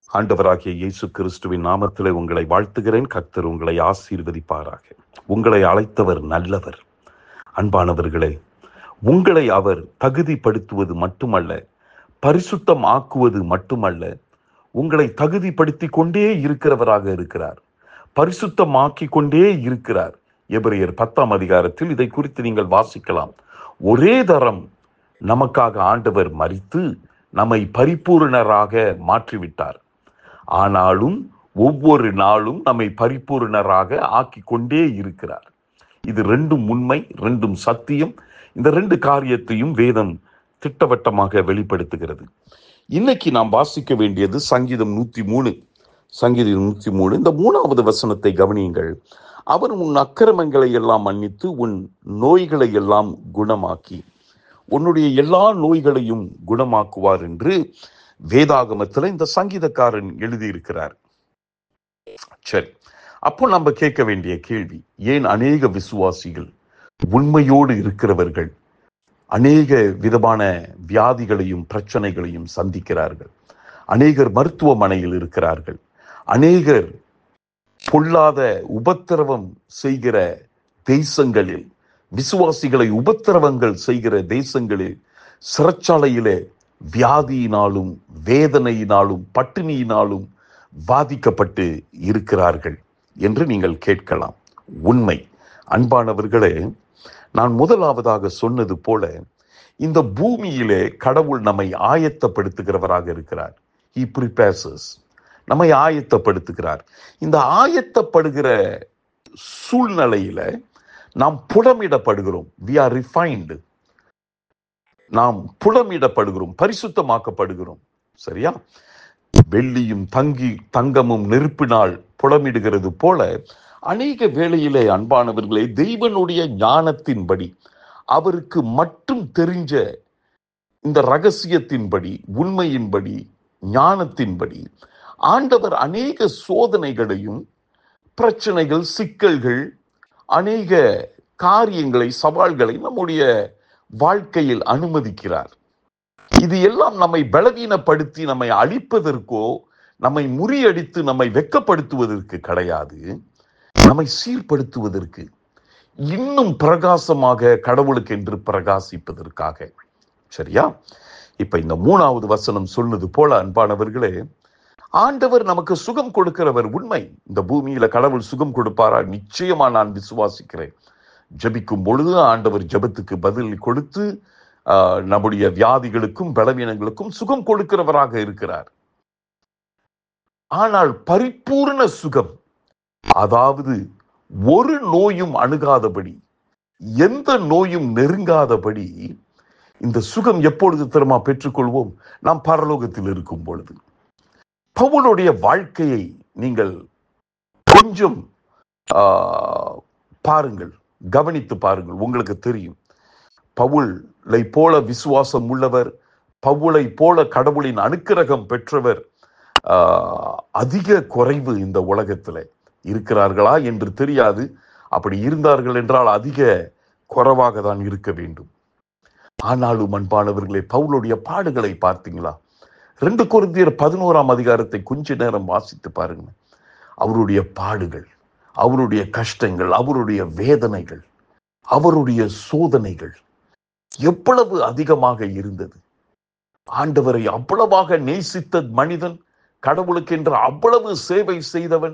ஆண்டவராகிய இயேசு கிறிஸ்துவின் நாமத்திலே உங்களை வாழ்த்துகிறேன் கர்த்தர் உங்களை ஆசீர்வதிப்பாராக உங்களை அழைத்தவர் நல்லவர் அன்பானவர்களே உங்களை அவர் தகுதிப்படுத்துவது மட்டுமல்ல பரிசுத்தம் ஆக்குவது மட்டுமல்ல உங்களை தகுதிப்படுத்திக் கொண்டே இருக்கிறவராக இருக்கிறார் பரிசுத்தமாக்கி கொண்டே இருக்கிறார் எபிரேயர் பத்தாம் அதிகாரத்தில் இதை குறித்து நீங்கள் வாசிக்கலாம் ஒரே தரம் நமக்காக ஆண்டவர் மரித்து நம்மை பரிபூரணராக மாற்றிவிட்டார் ஆனாலும் ஒவ்வொரு நாளும் நம்மை பரிபூரணராக ஆக்கி கொண்டே இருக்கிறார் இது ரெண்டும் உண்மை ரெண்டும் சத்தியம் இந்த ரெண்டு காரியத்தையும் வேதம் திட்டவட்டமாக வெளிப்படுத்துகிறது இன்னைக்கு நாம் வாசிக்க வேண்டியது சங்கீதம் நூத்தி மூணு சங்கீதம் நூத்தி மூணு இந்த மூணாவது வசனத்தை கவனியுங்கள் அவர் உன் அக்கிரமங்களை எல்லாம் மன்னித்து உன் நோய்களை எல்லாம் குணமாக்கி உன்னுடைய எல்லா நோய்களையும் குணமாக்குவார் என்று வேதாகமத்தில் இந்த சங்கீதக்காரன் எழுதியிருக்கிறார் சரி அப்போ நம்ம கேட்க வேண்டிய கேள்வி ஏன் அநேக விசுவாசிகள் உண்மையோடு இருக்கிறவர்கள் அநேக விதமான வியாதிகளையும் பிரச்சனைகளையும் சந்திக்கிறார்கள் அநேகர் மருத்துவமனையில் இருக்கிறார்கள் அநேகர் பொல்லாத உபத்திரவம் செய்கிற தேசங்களில் விசுவாசிகளை உபத்திரவங்கள் செய்கிற தேசங்களில் சிறைச்சாலையிலே வியாதியினாலும் வேதனையினாலும் பட்டினியினாலும் பாதிக்கப்பட்டு இருக்கிறார்கள் என்று நீங்கள் கேட்கலாம் உண்மை அன்பானவர்களே நான் முதலாவதாக சொன்னது போல இந்த பூமியிலே கடவுள் நம்மை ஆயத்தப்படுத்துகிறவராக இருக்கிறார் ஹி ப்ரிப்பேர்சஸ் நம்மை ஆயத்தப்படுத்துகிறார் இந்த ஆயத்தப்படுகிற சூழ்நிலையில நாம் புடமிடப்படுகிறோம் வி ஆர் ரிஃபைன்டு நாம் புடமிடப்படுகிறோம் பரிசுத்தமாக்கப்படுகிறோம் சரியா வெள்ளியும் தங்கி தங்கமும் நெருப்பினால் புடமிடுகிறது போல அநேக வேளையிலே அன்பானவர்களே தெய்வனுடைய ஞானத்தின்படி அவருக்கு மட்டும் தெரிஞ்ச இந்த ரகசியத்தின்படி உண்மையின்படி ஞானத்தின்படி ஆண்டவர் அநேக சோதனைகளையும் பிரச்சனைகள் சிக்கல்கள் அநேக காரியங்களை சவால்களை நம்முடைய வாழ்க்கையில் அனுமதிக்கிறார் இது எல்லாம் நம்மை பலவீனப்படுத்தி நம்மை அழிப்பதற்கோ நம்மை முறியடித்து நம்மை வெக்கப்படுத்துவதற்கு கிடையாது நம்மை சீர்படுத்துவதற்கு இன்னும் பிரகாசமாக கடவுளுக்கு என்று பிரகாசிப்பதற்காக சரியா இப்ப இந்த மூணாவது வசனம் சொன்னது போல அன்பானவர்களே ஆண்டவர் நமக்கு சுகம் கொடுக்கிறவர் உண்மை இந்த பூமியில கடவுள் சுகம் கொடுப்பாரா நிச்சயமா நான் விசுவாசிக்கிறேன் ஜபிக்கும் பொழுது ஆண்டவர் ஜபத்துக்கு பதில் கொடுத்து ஆஹ், நம்முடைய வியாதிகளுக்கும் பலவீனங்களுக்கும் சுகம் கொடுக்கிறவராக இருக்கிறார் ஆனால் பரிபூர்ண சுகம் அதாவது ஒரு நோயும் அணுகாதபடி எந்த நோயும் நெருங்காதபடி இந்த சுகம் எப்பொழுது திரும்ப பெற்றுக்கொள்வோம் நாம் பரலோகத்தில் இருக்கும் பொழுது பவுலுடைய வாழ்க்கையை நீங்கள் கொஞ்சம் ஆ, பாருங்கள் கவனித்து பாருங்கள் உங்களுக்கு தெரியும் பவுலை போல விசுவாசம் உள்ளவர் பவுலை போல கடவுளின் அனுக்கிரகம் பெற்றவர் ஆ, அதிக குறைவு இந்த உலகத்தில் இருக்கிறார்களா என்று தெரியாது அப்படி இருந்தார்கள் என்றால் அதிக குறைவாக தான் இருக்க வேண்டும் ஆனாலும் அன்பானவர்களே பவுலுடைய பாடுகளை பார்த்தீங்களா ரெண்டு கொரிந்தியர் பதினோராம் அதிகாரத்தை கொஞ்ச நேரம் வாசித்து பாருங்க அவருடைய பாடுகள் அவருடைய கஷ்டங்கள் அவருடைய வேதனைகள் அவருடைய சோதனைகள் எவ்வளவு அதிகமாக இருந்தது ஆண்டவரை அவ்வளவாக நேசித்த மனிதன் கடவுளுக்கென்று அவ்வளவு சேவை செய்தவன்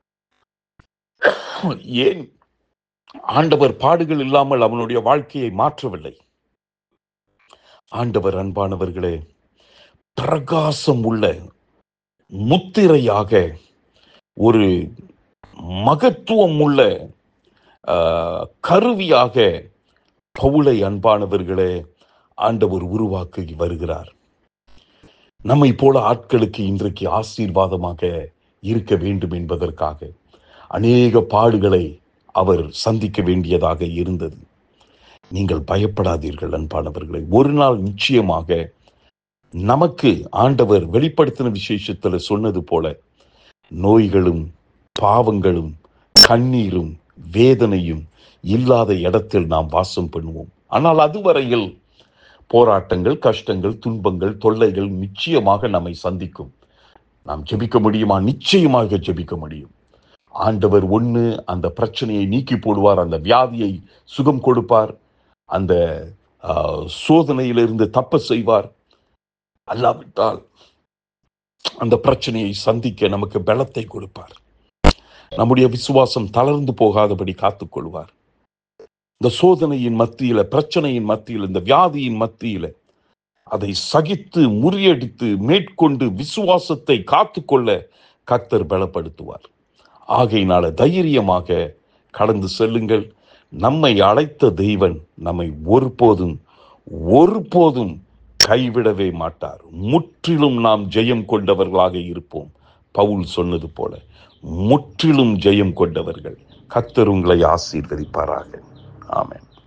ஏன் ஆண்டவர் பாடுகள் இல்லாமல் அவனுடைய வாழ்க்கையை மாற்றவில்லை ஆண்டவர் அன்பானவர்களே பிரகாசம் உள்ள முத்திரையாக ஒரு மகத்துவம் உள்ள ஆஹ், கருவியாக பவுலை அன்பானவர்களே ஆண்டவர் உருவாக்கி வருகிறார் நம்மை போல ஆட்களுக்கு இன்றைக்கு ஆசீர்வாதமாக இருக்க வேண்டும் என்பதற்காக அநேக பாடுகளை அவர் சந்திக்க வேண்டியதாக இருந்தது நீங்கள் பயப்படாதீர்கள் அன்பானவர்களை ஒரு நாள் நிச்சயமாக நமக்கு ஆண்டவர் வெளிப்படுத்தின விசேஷத்துல சொன்னது போல நோய்களும் பாவங்களும் கண்ணீரும் வேதனையும் இல்லாத இடத்தில் நாம் வாசம் பண்ணுவோம் ஆனால் அதுவரையில் போராட்டங்கள் கஷ்டங்கள் துன்பங்கள் தொல்லைகள் நிச்சயமாக நம்மை சந்திக்கும் நாம் ஜெபிக்க முடியுமா நிச்சயமாக ஜெபிக்க முடியும் ஆண்டவர் ஒண்ணு அந்த பிரச்சனையை நீக்கி போடுவார் அந்த வியாதியை சுகம் கொடுப்பார் அந்த ஆஹ், சோதனையிலிருந்து தப்ப செய்வார் அல்லாவிட்டால் அந்த பிரச்சனையை சந்திக்க நமக்கு பலத்தை கொடுப்பார் நம்முடைய விசுவாசம் தளர்ந்து போகாதபடி காத்துக்கொள்வார் இந்த சோதனையின் மத்தியில பிரச்சனையின் மத்தியில இந்த வியாதியின் மத்தியில அதை சகித்து முறியடித்து மேற்கொண்டு விசுவாசத்தை காத்துக்கொள்ள கர்த்தர் பலப்படுத்துவார் ஆகையினால தைரியமாக கடந்து செல்லுங்கள் நம்மை அழைத்த தெய்வன் நம்மை ஒருபோதும் ஒருபோதும் கைவிடவே மாட்டார் முற்றிலும் நாம் ஜெயம் கொண்டவர்களாக இருப்போம் பவுல் சொன்னது போல முற்றிலும் ஜெயம் கொண்டவர்கள் கர்த்தர் உங்களை ஆசீர்வதிப்பாராக ஆமென்